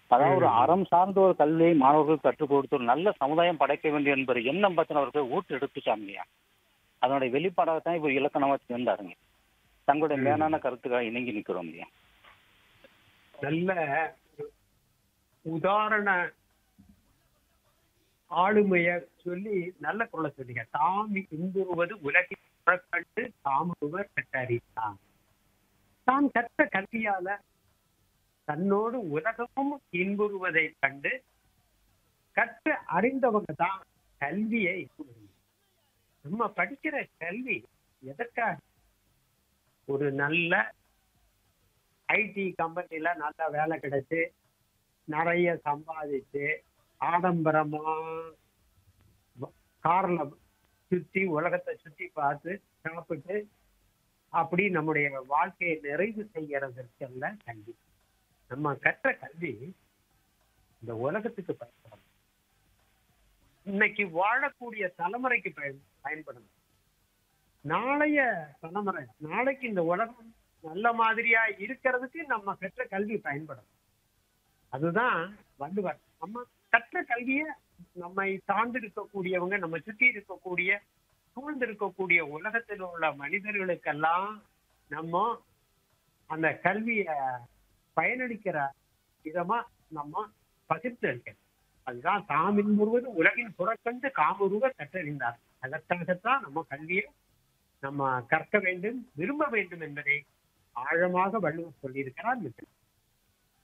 அதாவது ஒரு ம். அறம் சார்ந்த ஒரு கல்வியை மாணவர்கள் கற்றுக் கொடுத்து ஒரு நல்ல சமுதாயம் படைக்க வேண்டும் என்பது எண்ணம் பத்தின அவர்கள் ஊட்டு எடுத்துச்சாங்கய்யா அதனுடைய வெளிப்பாடாக தான் இப்போ இலக்கணமா இருந்தாருங்க தங்களுடைய ம். மேலான கருத்துக்காக இணங்கி நிக்கிறோம் ஐயா நல்ல உதாரண ஆளுமைய சொல்லி நல்ல குரலை சொன்னீங்க தாமி இன்புறுவது உலகில் புறக்கண்டு தாமுருவர் கற்றறித்தான் தான் கற்ற கல்வியால தன்னோடு உலகமும் இன்புறுவதை கண்டு கற்று அறிந்தவங்க தான் கல்வியை இன்புறுவது. நம்ம படிக்கிற கல்வி எதற்காக ஒரு நல்ல ஐடி கம்பெனில நல்ல வேலை கிடைச்சு நிறைய சம்பாதிச்சு ஆடம்பரமா வ- கார்ல சுத்தி உலகத்தை சுத்தி பார்த்து சாப்பிட்டு அப்படி நம்முடைய வாழ்க்கையை நிறைவு செய்யறதற்கல்ல கல்வி நம்ம கற்ற கல்வி இந்த உலகத்துக்கு பயன்படும் இன்னைக்கு வாழக்கூடிய தலைமுறைக்கு பயன் பயன்படணும் நாளைய தலைமுறை நாளைக்கு இந்த உலகம் நல்ல மாதிரியா இருக்கிறதுக்கு நம்ம கற்ற கல்வி பயன்படும் அதுதான் வள்ளுவர் நம்ம கற்ற கல்விய நம்மை சார்ந்து இருக்கக்கூடியவங்க நம்ம சுற்றி இருக்கக்கூடிய சூழ்ந்து இருக்கக்கூடிய உலகத்தில் உள்ள மனிதர்களுக்கெல்லாம் நம்ம அந்த கல்விய பயனளிக்கிற விதமா நம்ம பகிர்ந்து அளிக்கணும் அதுதான் தாமின் முழுவது உலகின் புறக்கண்டு காமுருவ கற்றறிந்தார் அதற்காகத்தான் நம்ம கல்வியை நம்ம கற்க வேண்டும் விரும்ப வேண்டும் என்பதை ஆழமாக வள்ளுவர் சொல்லியிருக்கிறார் மிக